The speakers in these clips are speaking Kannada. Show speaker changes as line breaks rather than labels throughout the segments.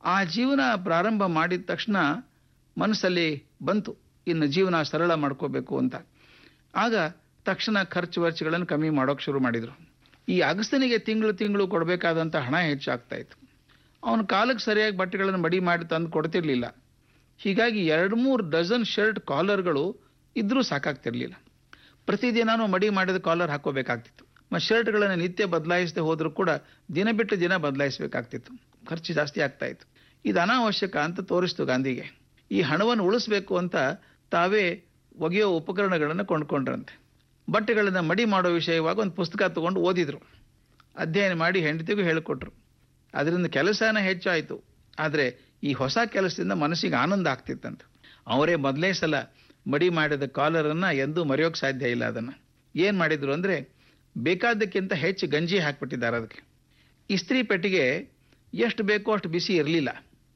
ಆ ಜೀವನ ಪ್ರಾರಂಭ ಮಾಡಿದ ತಕ್ಷಣ ಮನಸ್ಸಲ್ಲಿ ಬಂತು ಇನ್ನು ಜೀವನ ಸರಳ ಮಾಡ್ಕೋಬೇಕು ಅಂತ ಆಗ ತಕ್ಷಣ ಖರ್ಚು ವೆಚ್ಚಗಳನ್ನು ಕಮ್ಮಿ ಮಾಡೋಕೆ ಶುರು ಮಾಡಿದರು ಈ ಅಗಸ್ತನಿಗೆ ತಿಂಗಳು ತಿಂಗಳು ಕೊಡಬೇಕಾದಂಥ ಹಣ ಹೆಚ್ಚಾಗ್ತಾ ಇತ್ತು ಅವನ ಕಾಲಕ್ಕೆ ಸರಿಯಾಗಿ ಬಟ್ಟೆಗಳನ್ನು ಮಡಿ ಮಾಡಿ ತಂದು ಕೊಡ್ತಿರ್ಲಿಲ್ಲ ಹೀಗಾಗಿ ಎರಡು ಮೂರು ಡಜನ್ ಶರ್ಟ್ ಕಾಲರ್ಗಳು ಇದ್ರೂ ಸಾಕಾಗ್ತಿರ್ಲಿಲ್ಲ ಪ್ರತಿದಿನಾನು ಮಡಿ ಮಾಡಿದ ಕಾಲರ್ ಹಾಕೋಬೇಕಾಗ್ತಿತ್ತು ಮತ್ತು ಶರ್ಟ್ಗಳನ್ನು ನಿತ್ಯ ಬದಲಾಯಿಸದೆ ಹೋದರೂ ಕೂಡ ದಿನ ಬಿಟ್ಟು ದಿನ ಬದಲಾಯಿಸಬೇಕಾಗ್ತಿತ್ತು ಖರ್ಚು ಜಾಸ್ತಿ ಆಗ್ತಾ ಇತ್ತು ಇದು ಅನಾವಶ್ಯಕ ಅಂತ ತೋರಿಸ್ತು ಗಾಂಧಿಗೆ ಈ ಹಣವನ್ನು ಉಳಿಸ್ಬೇಕು ಅಂತ ತಾವೇ ಒಗೆಯೋ ಉಪಕರಣಗಳನ್ನು ಕೊಂಡ್ಕೊಂಡ್ರಂತೆ ಬಟ್ಟೆಗಳನ್ನು ಮಡಿ ಮಾಡೋ ವಿಷಯವಾಗಿ ಒಂದು ಪುಸ್ತಕ ತಗೊಂಡು ಓದಿದ್ರು ಅಧ್ಯಯನ ಮಾಡಿ ಹೆಂಡತಿಗೂ ಹೇಳಿಕೊಟ್ರು ಅದರಿಂದ ಕೆಲಸನ ಹೆಚ್ಚಾಯಿತು ಆದರೆ ಈ ಹೊಸ ಕೆಲಸದಿಂದ ಮನಸ್ಸಿಗೆ ಆನಂದ ಆಗ್ತಿತ್ತಂತ ಅವರೇ ಮೊದಲೇ ಸಲ ಮಡಿ ಮಾಡಿದ ಕಾಲರನ್ನು ಎಂದೂ ಮರೆಯೋಕೆ ಸಾಧ್ಯ ಇಲ್ಲ ಅದನ್ನು ಏನು ಮಾಡಿದ್ರು ಅಂದರೆ ಬೇಕಾದಕ್ಕಿಂತ ಹೆಚ್ಚು ಗಂಜಿ ಹಾಕ್ಬಿಟ್ಟಿದ್ದಾರೆ ಅದಕ್ಕೆ ಇಸ್ತ್ರಿ ಪೆಟ್ಟಿಗೆ ಎಷ್ಟು ಬೇಕೋ ಅಷ್ಟು ಬಿಸಿ ಇರಲಿಲ್ಲ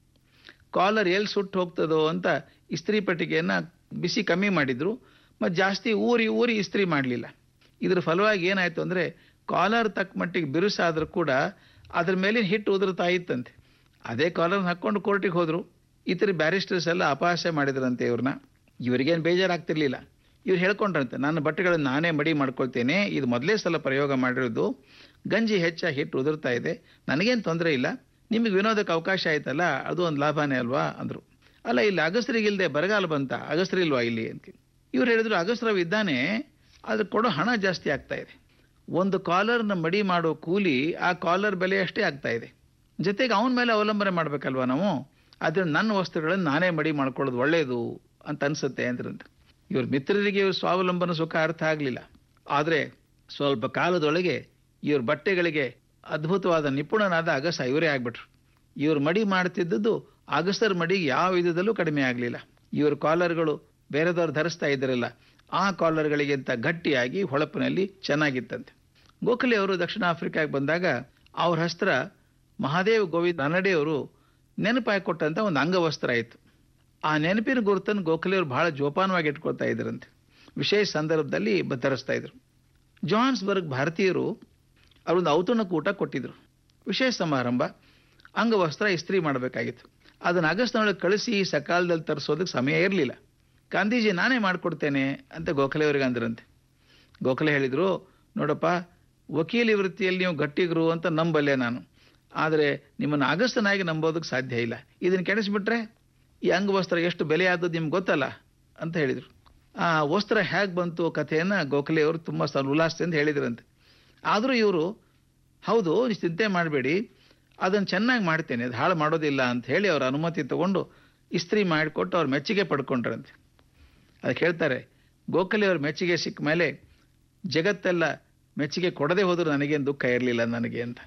ಕಾಲರ್ ಎಲ್ಲಿ ಸುಟ್ಟು ಹೋಗ್ತದೋ ಅಂತ ಇಸ್ತ್ರಿ ಪೆಟ್ಟಿಗೆಯನ್ನು ಬಿಸಿ ಕಮ್ಮಿ ಮಾಡಿದ್ರು ಮತ್ತು ಜಾಸ್ತಿ ಊರಿ ಊರಿ ಇಸ್ತ್ರಿ ಮಾಡಲಿಲ್ಲ ಇದ್ರ ಫಲವಾಗಿ ಏನಾಯಿತು ಅಂದರೆ ಕಾಲರ್ ತಕ್ಕ ಮಟ್ಟಿಗೆ ಬಿರುಸಾದರೂ ಕೂಡ ಅದ್ರ ಮೇಲಿನ ಹಿಟ್ಟು ಉದುರ್ತಾ ಇತ್ತಂತೆ ಅದೇ ಕಾಲರ್ನ ಹಾಕ್ಕೊಂಡು ಕೋರ್ಟಿಗೆ ಹೋದರು ಇತರ ಬ್ಯಾರಿಸ್ಟರ್ಸ್ ಎಲ್ಲ ಅಪಹಾಸ್ಯ ಮಾಡಿದ್ರಂತೆ ಇವ್ರನ್ನ ಇವರಿಗೇನು ಬೇಜಾರಾಗ್ತಿರ್ಲಿಲ್ಲ ಇವ್ರು ಹೇಳ್ಕೊಂಡ್ರಂತೆ ನನ್ನ ಬಟ್ಟೆಗಳನ್ನು ನಾನೇ ಮಡಿ ಮಾಡ್ಕೊಳ್ತೇನೆ ಇದು ಮೊದಲೇ ಸಲ ಪ್ರಯೋಗ ಮಾಡಿರೋದು ಗಂಜಿ ಹೆಚ್ಚಾಗಿ ಹಿಟ್ಟು ಉದುರ್ತಾ ಇದೆ ನನಗೇನು ತೊಂದರೆ ಇಲ್ಲ ನಿಮಗೆ ವಿನೋದಕ್ಕೆ ಅವಕಾಶ ಆಯ್ತಲ್ಲ ಅದು ಒಂದು ಲಾಭನೇ ಅಲ್ವಾ ಅಂದರು ಅಲ್ಲ ಇಲ್ಲಿ ಅಗಸ್ತ್ರಿಗಿಲ್ದೆ ಬರಗಾಲ ಬಂತ ಅಗಸ್ತ್ರಿಲ್ವಾ ಇಲ್ಲಿ ಅಂತ ಇವ್ರು ಹೇಳಿದ್ರು ಅಗಸ್ರವ್ ಇದ್ದಾನೆ ಆದ್ರೆ ಕೊಡೋ ಹಣ ಜಾಸ್ತಿ ಆಗ್ತಾ ಇದೆ ಒಂದು ಕಾಲರ್ನ ಮಡಿ ಮಾಡೋ ಕೂಲಿ ಆ ಕಾಲರ್ ಬೆಲೆ ಅಷ್ಟೇ ಆಗ್ತಾ ಇದೆ ಜೊತೆಗೆ ಅವನ ಮೇಲೆ ಅವಲಂಬನೆ ಮಾಡಬೇಕಲ್ವಾ ನಾವು ಅದರಿಂದ ನನ್ನ ವಸ್ತುಗಳನ್ನು ನಾನೇ ಮಡಿ ಮಾಡ್ಕೊಳ್ಳೋದು ಒಳ್ಳೆಯದು ಅಂತ ಅನ್ಸುತ್ತೆ ಅಂದ್ರಂತೆ ಇವ್ರ ಮಿತ್ರರಿಗೆ ಇವ್ರ ಸ್ವಾವಲಂಬನ ಸುಖ ಅರ್ಥ ಆಗಲಿಲ್ಲ ಆದರೆ ಸ್ವಲ್ಪ ಕಾಲದೊಳಗೆ ಇವ್ರ ಬಟ್ಟೆಗಳಿಗೆ ಅದ್ಭುತವಾದ ನಿಪುಣನಾದ ಅಗಸ ಇವರೇ ಆಗ್ಬಿಟ್ರು ಇವ್ರು ಮಡಿ ಮಾಡ್ತಿದ್ದದ್ದು ಅಗಸರ್ ಮಡಿಗೆ ಯಾವ ವಿಧದಲ್ಲೂ ಕಡಿಮೆ ಆಗಲಿಲ್ಲ ಇವ್ರ ಕಾಲರ್ಗಳು ಬೇರೆದವ್ರು ಧರಿಸ್ತಾ ಇದ್ರಲ್ಲ ಆ ಕಾಲರ್ಗಳಿಗಿಂತ ಗಟ್ಟಿಯಾಗಿ ಹೊಳಪಿನಲ್ಲಿ ಚೆನ್ನಾಗಿತ್ತಂತೆ ಗೋಖಲೆ ಅವರು ದಕ್ಷಿಣ ಆಫ್ರಿಕಾಗೆ ಬಂದಾಗ ಅವ್ರ ಹಸ್ತ್ರ ಮಹಾದೇವ್ ಗೋವಿಂದ ನನ್ನಡೆಯವರು ನೆನಪಾಗಿ ಕೊಟ್ಟಂತ ಒಂದು ಅಂಗವಸ್ತ್ರ ಆಯಿತು ಆ ನೆನಪಿನ ಗುರುತನ್ನು ಗೋಖಲೆಯವರು ಬಹಳ ಜೋಪಾನವಾಗಿ ಇಟ್ಕೊಳ್ತಾ ಇದ್ರಂತೆ ವಿಶೇಷ ಸಂದರ್ಭದಲ್ಲಿ ಧರಿಸ್ತಾ ಇದ್ರು ಜಾನ್ಸ್ಬರ್ಗ್ ಭಾರತೀಯರು ಅವರೊಂದು ಔತಣಕೂಟ ಕೊಟ್ಟಿದ್ರು ವಿಶೇಷ ಸಮಾರಂಭ ಅಂಗವಸ್ತ್ರ ಇಸ್ತ್ರಿ ಮಾಡಬೇಕಾಗಿತ್ತು ಅದನ್ನು ಆಗಸ್ಟ್ನೊಳಗೆ ಕಳಿಸಿ ಸಕಾಲದಲ್ಲಿ ತರಿಸೋದಕ್ಕೆ ಸಮಯ ಇರಲಿಲ್ಲ ಗಾಂಧೀಜಿ ನಾನೇ ಮಾಡಿಕೊಡ್ತೇನೆ ಅಂತ ಗೋಖಲೆ ಅವರಿಗೆ ಅಂದ್ರಂತೆ ಗೋಖಲೆ ಹೇಳಿದರು ನೋಡಪ್ಪ ವಕೀಲಿ ವೃತ್ತಿಯಲ್ಲಿ ನೀವು ಗಟ್ಟಿಗರು ಅಂತ ನಂಬಲ್ಲೆ ನಾನು ಆದರೆ ನಿಮ್ಮನ್ನು ಅಗಸ್ತನಾಗಿ ನಂಬೋದಕ್ಕೆ ಸಾಧ್ಯ ಇಲ್ಲ ಇದನ್ನು ಕೆಡಿಸ್ಬಿಟ್ರೆ ಈ ಅಂಗವಸ್ತ್ರ ಎಷ್ಟು ಬೆಲೆ ಆದದ್ದು ನಿಮ್ಗೆ ಗೊತ್ತಲ್ಲ ಅಂತ ಹೇಳಿದರು ಆ ವಸ್ತ್ರ ಹೇಗೆ ಬಂತು ಕಥೆಯನ್ನು ಗೋಖಲೆಯವರು ತುಂಬ ಸ ಉಲ್ಲಾಸದಿಂದ ಹೇಳಿದ್ರಂತೆ ಆದರೂ ಇವರು ಹೌದು ನೀವು ಚಿಂತೆ ಮಾಡಬೇಡಿ ಅದನ್ನು ಚೆನ್ನಾಗಿ ಮಾಡ್ತೇನೆ ಅದು ಹಾಳು ಮಾಡೋದಿಲ್ಲ ಅಂತ ಹೇಳಿ ಅವ್ರ ಅನುಮತಿ ತಗೊಂಡು ಇಸ್ತ್ರಿ ಮಾಡಿಕೊಟ್ಟು ಅವ್ರ ಮೆಚ್ಚುಗೆ ಪಡ್ಕೊಂಡ್ರಂತೆ ಅದಕ್ಕೆ ಹೇಳ್ತಾರೆ ಗೋಖಲೆ ಅವ್ರ ಮೆಚ್ಚುಗೆ ಸಿಕ್ಕ ಮೇಲೆ ಜಗತ್ತೆಲ್ಲ ಮೆಚ್ಚುಗೆ ಕೊಡದೆ ಹೋದರೂ ನನಗೇನು ದುಃಖ ಇರಲಿಲ್ಲ ನನಗೆ ಅಂತ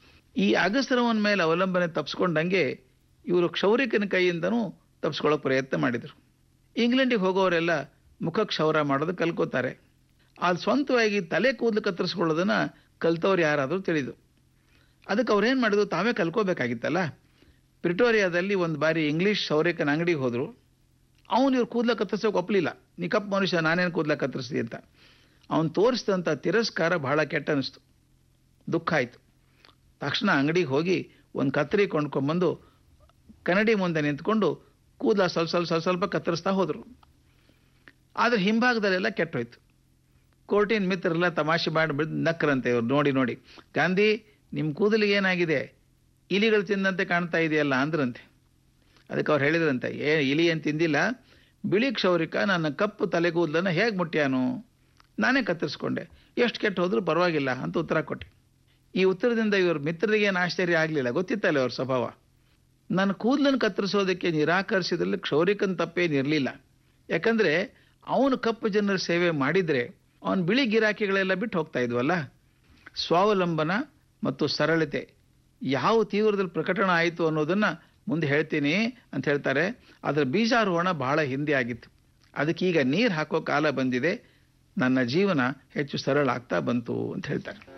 ಈ ಅಗಸ್ರವನ ಮೇಲೆ ಅವಲಂಬನೆ ತಪ್ಪಿಸ್ಕೊಂಡಂಗೆ ಇವರು ಕ್ಷೌರಿಕನ ಕೈಯಿಂದನೂ ತಪ್ಪಿಸ್ಕೊಳ್ಳೋಕೆ ಪ್ರಯತ್ನ ಮಾಡಿದರು ಇಂಗ್ಲೆಂಡಿಗೆ ಹೋಗೋರೆಲ್ಲ ಮುಖ ಕ್ಷೌರ ಮಾಡೋದು ಕಲ್ಕೋತಾರೆ ಅದು ಸ್ವಂತವಾಗಿ ತಲೆ ಕೂದಲು ಕತ್ತರಿಸ್ಕೊಳ್ಳೋದನ್ನು ಕಲ್ತವ್ರು ಯಾರಾದರೂ ತಿಳಿದು ಅದಕ್ಕೆ ಅವ್ರೇನು ಮಾಡಿದ್ರು ತಾವೇ ಕಲ್ಕೋಬೇಕಾಗಿತ್ತಲ್ಲ ಪ್ರಿಟೋರಿಯಾದಲ್ಲಿ ಒಂದು ಬಾರಿ ಇಂಗ್ಲೀಷ್ ಸೌರಿಕನ ಅಂಗಡಿಗೆ ಹೋದರು ಅವನು ಇವ್ರು ಕೂದಲ ಕತ್ತರಿಸೋಕೆ ಒಪ್ಪಲಿಲ್ಲ ನೀ ಕಪ್ಪು ಮನುಷ್ಯ ನಾನೇನು ಕೂದಲ ಕತ್ತರಿಸ್ದಿ ಅಂತ ಅವನು ತೋರಿಸಿದಂಥ ತಿರಸ್ಕಾರ ಬಹಳ ಕೆಟ್ಟ ಅನಿಸ್ತು ದುಃಖ ಆಯಿತು ತಕ್ಷಣ ಅಂಗಡಿಗೆ ಹೋಗಿ ಒಂದು ಕತ್ತರಿ ಕೊಂಡ್ಕೊಂಬಂದು ಕನ್ನಡಿ ಮುಂದೆ ನಿಂತ್ಕೊಂಡು ಕೂದಲ ಸ್ವಲ್ಪ ಸ್ವಲ್ಪ ಸ್ವಲ್ಪ ಸ್ವಲ್ಪ ಕತ್ತರಿಸ್ತಾ ಹೋದರು ಆದರೆ ಹಿಂಭಾಗದಲ್ಲೆಲ್ಲ ಕೆಟ್ಟೋಯ್ತು ಕೋರ್ಟಿನ ಮಿತ್ರರೆಲ್ಲ ತಮಾಷೆ ಮಾಡಿ ಬಿದ್ದು ನಕ್ಕರಂತೆ ಇವ್ರು ನೋಡಿ ನೋಡಿ ಗಾಂಧಿ ನಿಮ್ಮ ಕೂದಲಿಗೆ ಏನಾಗಿದೆ ಇಲಿಗಳು ತಿಂದಂತೆ ಕಾಣ್ತಾ ಇದೆಯಲ್ಲ ಅಂದ್ರಂತೆ ಅದಕ್ಕೆ ಅವ್ರು ಹೇಳಿದ್ರಂತೆ ಏ ಇಲಿ ಏನು ತಿಂದಿಲ್ಲ ಬಿಳಿ ಕ್ಷೌರಿಕ ನನ್ನ ಕಪ್ಪು ತಲೆಗೂದಲನ್ನು ಹೇಗೆ ಮುಟ್ಟ್ಯಾನು ನಾನೇ ಕತ್ತರಿಸ್ಕೊಂಡೆ ಎಷ್ಟು ಕೆಟ್ಟು ಹೋದ್ರೂ ಪರವಾಗಿಲ್ಲ ಅಂತ ಉತ್ತರ ಕೊಟ್ಟೆ ಈ ಉತ್ತರದಿಂದ ಇವ್ರ ಮಿತ್ರರಿಗೆ ಏನು ಆಶ್ಚರ್ಯ ಆಗಲಿಲ್ಲ ಗೊತ್ತಿತ್ತಲ್ಲ ಅವ್ರ ಸ್ವಭಾವ ನನ್ನ ಕೂದಲನ್ನು ಕತ್ತರಿಸೋದಕ್ಕೆ ನಿರಾಕರಿಸಿದ್ರಲ್ಲಿ ಕ್ಷೌರಿಕನ ತಪ್ಪೇನಿರಲಿಲ್ಲ ಯಾಕಂದರೆ ಅವನು ಕಪ್ಪು ಜನರ ಸೇವೆ ಮಾಡಿದರೆ ಅವನು ಬಿಳಿ ಗಿರಾಕಿಗಳೆಲ್ಲ ಬಿಟ್ಟು ಹೋಗ್ತಾ ಇದ್ವಲ್ಲ ಸ್ವಾವಲಂಬನ ಮತ್ತು ಸರಳತೆ ಯಾವ ತೀವ್ರದಲ್ಲಿ ಪ್ರಕಟಣ ಆಯಿತು ಅನ್ನೋದನ್ನು ಮುಂದೆ ಹೇಳ್ತೀನಿ ಅಂತ ಹೇಳ್ತಾರೆ ಅದರ ಬೀಜಾರೋಹಣ ಬಹಳ ಹಿಂದೆ ಆಗಿತ್ತು ಅದಕ್ಕೀಗ ನೀರು ಹಾಕೋ ಕಾಲ ಬಂದಿದೆ ನನ್ನ ಜೀವನ ಹೆಚ್ಚು ಸರಳ ಆಗ್ತಾ ಬಂತು ಅಂತ ಹೇಳ್ತಾರೆ